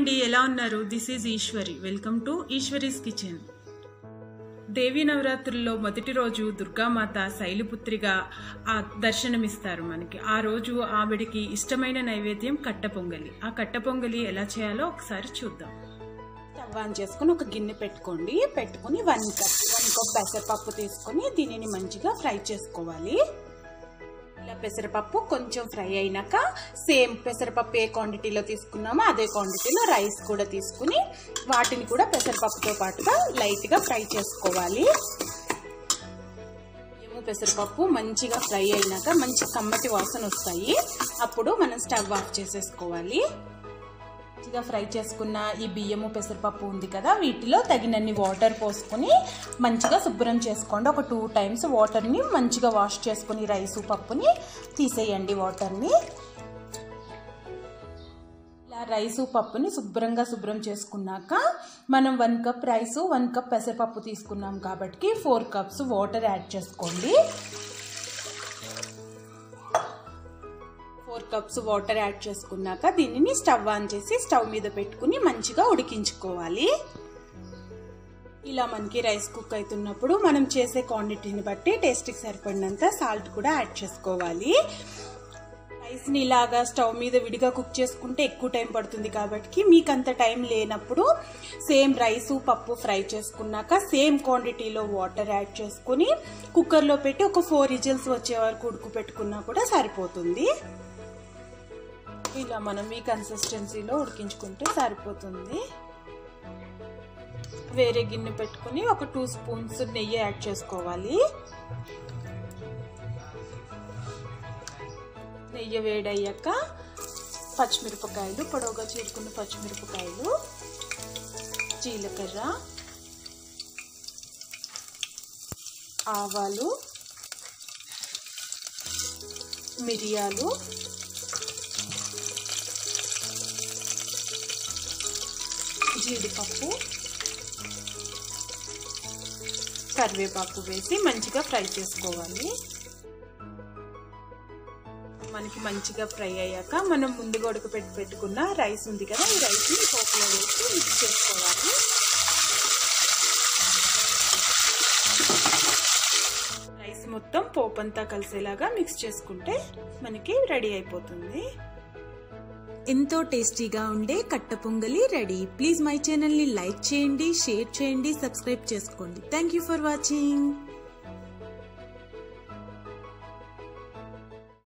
అండి ఎలా ఉన్నారు this is Eshwari welcome to Eshwari's kitchen Devi నవరాత్రుల్లో మొదటి రోజు దుర్గామాత శైలపుత్రిగా ఆ దర్శనమిస్తారు మనకి ఆ రోజు ఆవిడికి ఇష్టమైన నైవేద్యం కట్ట పొంగలి ఆ కట్ట పొంగలి ఎలా చేయాలో ఒకసారి చూద్దాం స్టవ్ ఆన్ చేసుకుని ఒక గిన్నె పెట్టుకోండి పెట్టుకుని వన్ కప్ వన్ కప్ పెసరపప్పు తీసుకొని దీనిని మంచిగా ఫ్రై చేసుకోవాలి ఇలా పెసరపప్పు కొంచెం ఫ్రై అయినాక సేమ్ పెసరపప్పు ఏ క్వాంటిటీలో తీసుకున్నామో అదే క్వాంటిటీలో రైస్ కూడా తీసుకుని వాటిని కూడా పెసరపప్పుతో పాటుగా లైట్గా ఫ్రై చేసుకోవాలి ఏమో పెసరపప్పు మంచిగా ఫ్రై అయినాక మంచి కమ్మటి వాసన వస్తాయి అప్పుడు మనం స్టవ్ ఆఫ్ చేసేసుకోవాలి మంచిగా ఫ్రై చేసుకున్న ఈ బియ్యము పెసరపప్పు ఉంది కదా వీటిలో తగినన్ని వాటర్ పోసుకొని మంచిగా శుభ్రం చేసుకోండి ఒక టూ టైమ్స్ వాటర్ని మంచిగా వాష్ చేసుకుని రైసు పప్పుని తీసేయండి వాటర్ని ఇలా రైసు పప్పుని శుభ్రంగా శుభ్రం చేసుకున్నాక మనం one cup rice one cup పెసరపప్పు తీసుకున్నాం కాబట్టి ఫోర్ కప్స్ వాటర్ యాడ్ చేసుకోండి ఫోర్ కప్స్ వాటర్ యాడ్ చేసుకున్నాక దీనిని స్టవ్ ఆన్ చేసి స్టవ్ మీద పెట్టుకుని మంచిగా ఉడికించుకోవాలి ఇలా మనకి రైస్ కుక్ అవుతున్నప్పుడు మనం చేసే క్వాంటిటీని బట్టి టేస్ట్కి సరిపడినంత సాల్ట్ కూడా యాడ్ చేసుకోవాలి రైస్ని ఇలాగా స్టవ్ మీద విడిగా కుక్ చేసుకుంటే ఎక్కువ టైం పడుతుంది కాబట్టి మీకు అంత టైం లేనప్పుడు సేమ్ రైసు పప్పు ఫ్రై చేసుకున్నాక సేమ్ క్వాంటిటీలో వాటర్ యాడ్ చేసుకుని కుక్కర్లో పెట్టి ఒక ఫోర్ విజిల్స్ వచ్చే వరకు ఉడుకు పెట్టుకున్నా కూడా సరిపోతుంది ఇలా మనం ఈ కన్సిస్టెన్సీలో ఉడికించుకుంటే సరిపోతుంది వేరే గిన్నె పెట్టుకుని ఒక టూ స్పూన్స్ నెయ్యి యాడ్ చేసుకోవాలి నెయ్యి వేడయ్యాక పచ్చిమిరపకాయలు పొడవుగా చీరుకున్న పచ్చిమిరపకాయలు జీలకర్ర ఆవాలు మిరియాలు జీడిపప్పు కరివేపాకు వేసి మంచిగా ఫ్రై చేసుకోవాలి మనకి మంచిగా ఫ్రై అయ్యాక మనం ముందుగా ఉడకపెట్టి పెట్టుకున్న రైస్ ఉంది కదా ఈ రైస్ని పోపులో వేసి మిక్స్ చేసుకోవాలి రైస్ మొత్తం పోపు అంతా కలిసేలాగా మిక్స్ చేసుకుంటే మనకి రెడీ అయిపోతుంది ఎంతో టేస్టీగా ఉండే కట్ట పొంగలి రెడీ ప్లీజ్ మై ఛానల్ని లైక్ చేయండి షేర్ చేయండి సబ్స్క్రైబ్ చేసుకోండి థ్యాంక్ యూ ఫర్ వాచింగ్